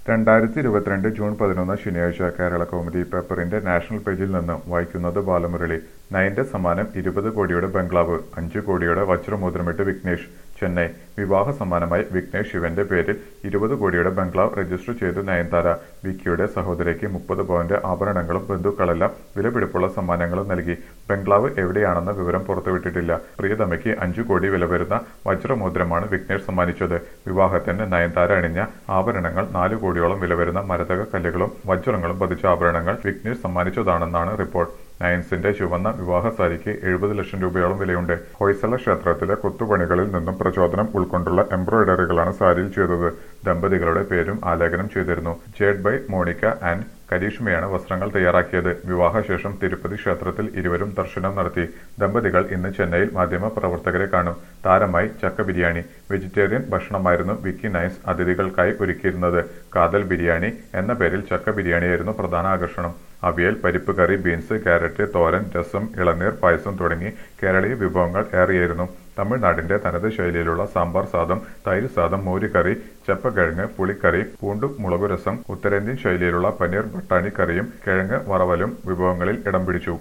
രണ്ടായിരത്തി ഇരുപത്തിരണ്ട് ജൂൺ പതിനൊന്ന് ശനിയാഴ്ച കേരള കൗമുദി പേപ്പറിന്റെ നാഷണൽ പേജിൽ നിന്ന് വായിക്കുന്നത് ബാലമുരളി നയന്റെ സമ്മാനം ഇരുപത് കോടിയുടെ ബംഗ്ലാവ് അഞ്ചു കോടിയുടെ വജ്രമോതിരമിട്ട് വിഘ്നേഷ് ചെന്നൈ വിവാഹ സമ്മാനമായി വിഘ്നേഷ് ശിവന്റെ പേരിൽ ഇരുപത് കോടിയുടെ ബംഗ്ലാവ് രജിസ്റ്റർ ചെയ്ത് നയൻതാര വിക്കിയുടെ സഹോദരിക്ക് മുപ്പത് പവന്റെ ആഭരണങ്ങളും ബന്ധുക്കളെല്ലാം വിലപിടിപ്പുള്ള സമ്മാനങ്ങളും നൽകി ബംഗ്ലാവ് എവിടെയാണെന്ന വിവരം പുറത്തുവിട്ടിട്ടില്ല പ്രിയതമയ്ക്ക് അഞ്ചു കോടി വില വരുന്ന വജ്രമോതിരമാണ് വിഘ്നേഷ് സമ്മാനിച്ചത് വിവാഹത്തിന് നയൻതാര അണിഞ്ഞ ആഭരണങ്ങൾ നാല് കോടിയോളം വില വരുന്ന മരതക കല്ലുകളും വജ്രങ്ങളും പതിച്ച ആഭരണങ്ങൾ വിഘ്നേഷ് സമ്മാനിച്ചതാണെന്നാണ് റിപ്പോർട്ട് നയൻസിന്റെ ചുവന്ന വിവാഹ സാരിക്ക് എഴുപത് ലക്ഷം രൂപയോളം വിലയുണ്ട് ഹൊയ്സള ക്ഷേത്രത്തിലെ കൊത്തുപണികളിൽ നിന്നും പ്രചോദനം ഉൾക്കൊണ്ടുള്ള എംബ്രോയിഡറികളാണ് സാരിയിൽ ചെയ്തത് ദമ്പതികളുടെ പേരും ആലേഖനം ചെയ്തിരുന്നു ജേഡ് ബൈ മോണിക്ക ആൻഡ് കരീഷ്മയാണ് വസ്ത്രങ്ങൾ തയ്യാറാക്കിയത് വിവാഹശേഷം തിരുപ്പതി ക്ഷേത്രത്തിൽ ഇരുവരും ദർശനം നടത്തി ദമ്പതികൾ ഇന്ന് ചെന്നൈയിൽ മാധ്യമ പ്രവർത്തകരെ കാണും താരമായി ചക്ക ബിരിയാണി വെജിറ്റേറിയൻ ഭക്ഷണമായിരുന്നു വിക്കി നൈസ് അതിഥികൾക്കായി ഒരുക്കിയിരുന്നത് കാതൽ ബിരിയാണി എന്ന പേരിൽ ചക്ക ബിരിയാണിയായിരുന്നു പ്രധാന ആകർഷണം അവിയൽ പരിപ്പ് കറി ബീൻസ് ക്യാരറ്റ് തോരൻ രസം ഇളനീർ പായസം തുടങ്ങി കേരളീയ വിഭവങ്ങൾ ഏറെയായിരുന്നു തമിഴ്നാടിന്റെ തനത് ശൈലിയിലുള്ള സാമ്പാർ സാദം തൈര് സാദം മോരുകറി ചെപ്പക്കിഴങ്ങ് പുളിക്കറി പൂണ്ടു മുളകുരസം ഉത്തരേന്ത്യൻ ശൈലിയിലുള്ള പനീർ ബട്ടാണി കറിയും കിഴങ്ങ് വറവലും വിഭവങ്ങളിൽ ഇടം പിടിച്ചു